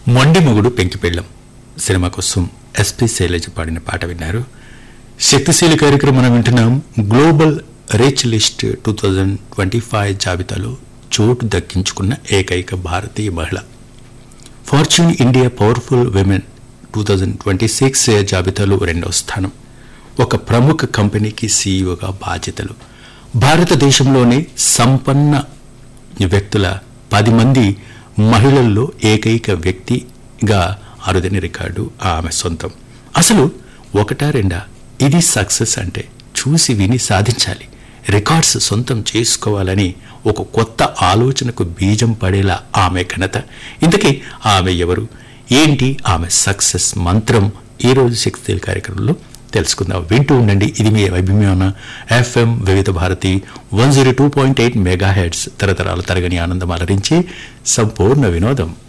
మొండి మొగుడు పెంకిపెళ్ళం సినిమా కోసం ఎస్పి శైలజ పాడిన పాట విన్నారు శక్తిశీలి కార్యక్రమం మనం వింటున్నాం global rich list two thousand twenty five జాబితాలో చోటు దక్కించుకున్న ఏకైక భారతీయ మహిళ Fortune India powerful women two thousand twenty six జాబితాలో రెండవ స్థానం ఒక ప్రముఖ కంపెనీకి సీఈఓగా బాధ్యతలు భారతదేశంలోనే సంపన్న వ్యక్తుల పది మంది మహిళల్లో ఏకైక వ్యక్తిగా అరుదైన రికార్డు ఆమె సొంతం అసలు ఒకటా రెండా ఇది సక్సెస్ అంటే చూసి విని సాధించాలి రికార్డ్స్ సొంతం చేసుకోవాలని ఒక కొత్త ఆలోచనకు బీజం పడేలా ఆమె ఘనత ఇంతకీ ఆమె ఎవరు ఏంటి ఆమె సక్సెస్ మంత్రం ఈ రోజు శక్తి కార్యక్రమంలో తెలుసుకుందాం వింటూ ఉండండి ఇది మీ అభిమాన FM Vividh Bharati one zero two point eight megahertz తరతరాల తరగని ఆనందం అలరించి సంపూర్ణ వినోదం